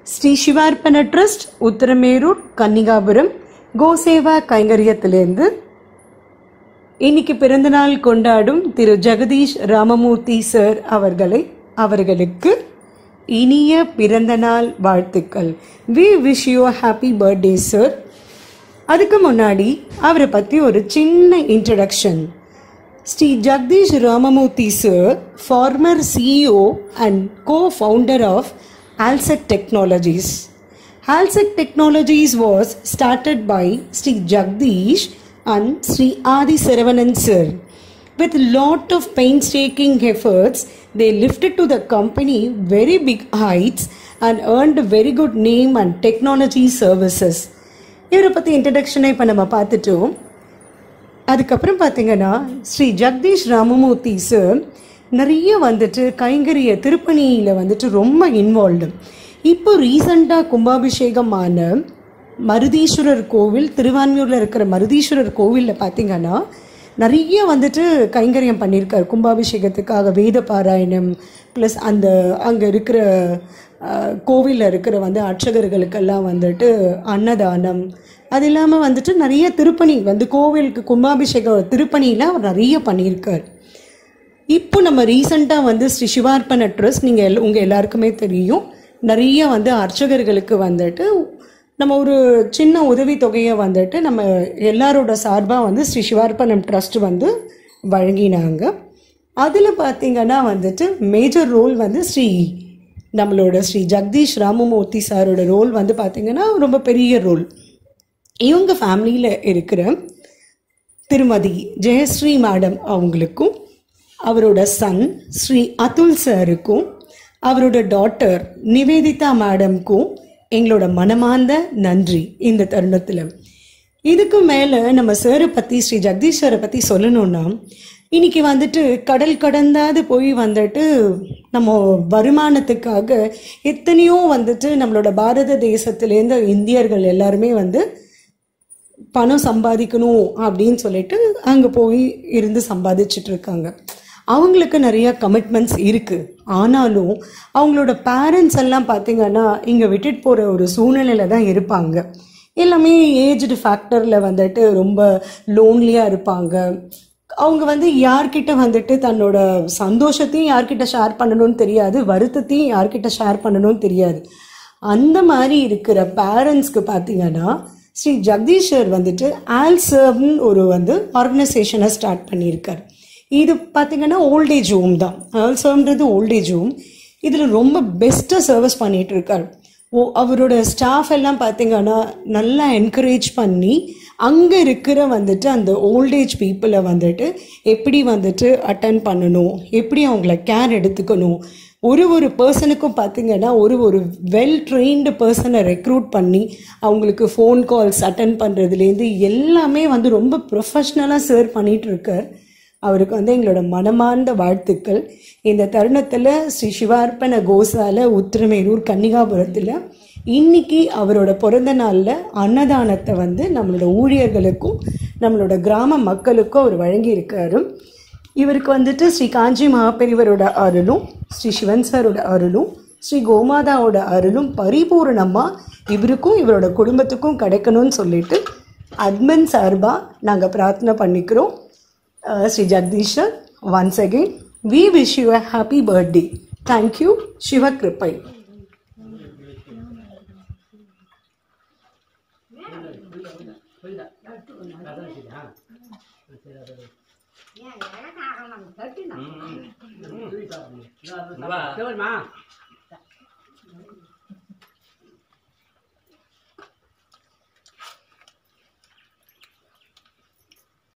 Sri Sivarpana trust Uttaramerur Kannikapuram கோசேவா கைங்கரியத்திலிருந்து இன்னைக்கு பிறந்தநாள் கொண்டாடும் திரு ஜெகதீஷ் ராமமூர்த்தி சார் அவர்களை அவர்களுக்கு இனிய பிறந்தநாள் வாழ்த்துக்கள் we wish you happy birthday sir அதுக்கு முன்னாடி அவரை பற்றி ஒரு சின்ன introduction Sri Jagadish Ramamurthy sir former CEO and cofounder of Halsec technologies Halsec Technologies was started by Sri Jagdish and Sri Adi Saravanan sir. With lot of painstaking efforts, they lifted to the company very big heights and earned a very good name and technology services. இவரை பற்றி இன்ட்ரடக்ஷனை இப்போ நம்ம பார்த்துட்டோம் அதுக்கப்புறம் பார்த்தீங்கன்னா Sri Jagadish Ramamurthy sir நிறைய வந்துட்டு கைங்கரிய திருப்பணியில் வந்துட்டு ரொம்ப இன்வால்வ்டு இப்போ ரீசண்டாக கும்பாபிஷேகமான மருதீஸ்வரர் கோவில் திருவான்மியூரில் இருக்கிற மருதீஸ்வரர் கோவிலில் பார்த்தீங்கன்னா நிறைய வந்துட்டு கைங்கரியம் பண்ணியிருக்கார் கும்பாபிஷேகத்துக்காக வேத பாராயணம் ப்ளஸ் அந்த அங்கே இருக்கிற கோவிலில் இருக்கிற வந்து அர்ச்சகர்களுக்கெல்லாம் வந்துட்டு அன்னதானம் அது இல்லாமல் வந்துட்டு நிறைய திருப்பணி வந்து கோவிலுக்கு கும்பாபிஷேக திருப்பணியில் அவர் நிறைய பண்ணியிருக்கார் இப்போ நம்ம ரீசண்டாக வந்து ஸ்ரீ சிவார்ப்பண ட்ரஸ்ட் நீங்கள் எல் உங்கள் எல்லாருக்குமே தெரியும் நிறைய வந்து அர்ச்சகர்களுக்கு வந்துட்டு நம்ம ஒரு சின்ன உதவி தொகையை வந்துட்டு நம்ம எல்லாரோட சார்பாக வந்து ஸ்ரீ சிவார்ப்பணம் ட்ரஸ்ட் வந்து வழங்கினாங்க அதில் பார்த்தீங்கன்னா வந்துட்டு மேஜர் ரோல் வந்து ஸ்ரீ நம்மளோட ஸ்ரீ ஜெகதீஷ் ராமமூர்த்தி சாரோட ரோல் வந்து பார்த்திங்கன்னா ரொம்ப பெரிய ரோல் இவங்க ஃபேமிலியில் இருக்கிற திருமதி ஜெயஸ்ரீ மேடம் அவங்களுக்கும் அவரோட சன் ஸ்ரீ அதுல் சாருக்கும் அவரோட டாட்டர் நிவேதிதா மேடம்க்கும் எங்களோட மனமார்ந்த நன்றி இந்த தருணத்தில் இதுக்கு மேலே நம்ம சாரை பற்றி ஸ்ரீ ஜெகதீஷ் சாரை பற்றி சொல்லணும்னா இன்னைக்கு வந்துட்டு கடல் கடந்தாது போய் வந்துட்டு நம்ம வருமானத்துக்காக எத்தனையோ வந்துட்டு நம்மளோட பாரத தேசத்துலேருந்து இந்தியர்கள் எல்லாருமே வந்து பணம் சம்பாதிக்கணும் அப்படின்னு சொல்லிட்டு அங்கே போய் இருந்து சம்பாதிச்சுட்டு இருக்காங்க அவங்களுக்கு நிறைய கமிட்மெண்ட்ஸ் இருக்குது ஆனாலும் அவங்களோட பேரண்ட்ஸ் எல்லாம் பார்த்தீங்கன்னா இங்கே விட்டுட்டு போகிற ஒரு சூழ்நிலையில் தான் இருப்பாங்க எல்லாமே ஏஜ்டு ஃபேக்டரில் வந்துட்டு ரொம்ப லோன்லியாக இருப்பாங்க அவங்க வந்து யார்கிட்ட வந்துட்டு தன்னோட சந்தோஷத்தையும் யார்கிட்ட ஷேர் பண்ணணும்னு தெரியாது வருத்தத்தையும் யார்கிட்ட ஷேர் பண்ணணும்னு தெரியாது அந்த மாதிரி இருக்கிற பேரண்ட்ஸ்க்கு பார்த்தீங்கன்னா ஸ்ரீ ஜெகதீஷர் வந்துட்டு ஆல் சர்வ்னு ஒரு வந்து ஆர்கனைசேஷனை ஸ்டார்ட் பண்ணியிருக்கார் இது பார்த்தீங்கன்னா ஓல்டேஜ் ஹோம் தான் ஆல் சர்வ்ன்றது ஓல்டேஜ் ஹோம் இதில் ரொம்ப பெஸ்ட்டாக சர்வீஸ் பண்ணிகிட்டு இருக்கார் ஓ அவரோட ஸ்டாஃப் எல்லாம் பார்த்தீங்கன்னா நல்லா என்கரேஜ் பண்ணி அங்கே இருக்கிற வந்துட்டு அந்த ஓல்டேஜ் பீப்புளை வந்துட்டு எப்படி வந்துட்டு அட்டன் பண்ணணும் எப்படி அவங்கள கேர் எடுத்துக்கணும் ஒரு ஒரு பர்சனுக்கும் பார்த்தீங்கன்னா ஒரு ஒரு வெல் ட்ரெயின்டு பர்சனை ரெக்ரூட் பண்ணி அவங்களுக்கு ஃபோன் கால்ஸ் அட்டன் பண்ணுறதுலேருந்து எல்லாமே வந்து ரொம்ப ப்ரொஃபஷ்னலாக சர்வ் பண்ணிகிட்டு இருக்கார் அவருக்கு வந்து எங்களோட மனமார்ந்த வாழ்த்துக்கள் இந்த தருணத்தில் ஸ்ரீ சிவார்ப்பண கோசால உத்திரமேரூர் கன்னிகாபுரத்தில் இன்னைக்கு அவரோட பிறந்த நாளில் அன்னதானத்தை வந்து நம்மளோட ஊழியர்களுக்கும் நம்மளோட கிராம மக்களுக்கும் அவர் வழங்கியிருக்காரு இவருக்கு வந்துட்டு ஸ்ரீ காஞ்சி மகாபெரிவரோட அருளும் ஸ்ரீ சிவன் சாரோட அருளும் ஸ்ரீ கோமாதாவோட அருளும் பரிபூர்ணமாக இவருக்கும் இவரோட குடும்பத்துக்கும் கிடைக்கணும்னு சொல்லிட்டு அட்மின் சார்பாக நாங்கள் பிரார்த்தனை பண்ணிக்கிறோம் uh, Sri Jagdisha, once again, we wish you a happy birthday. Thank you, Shiva Kripai. சரிம்மா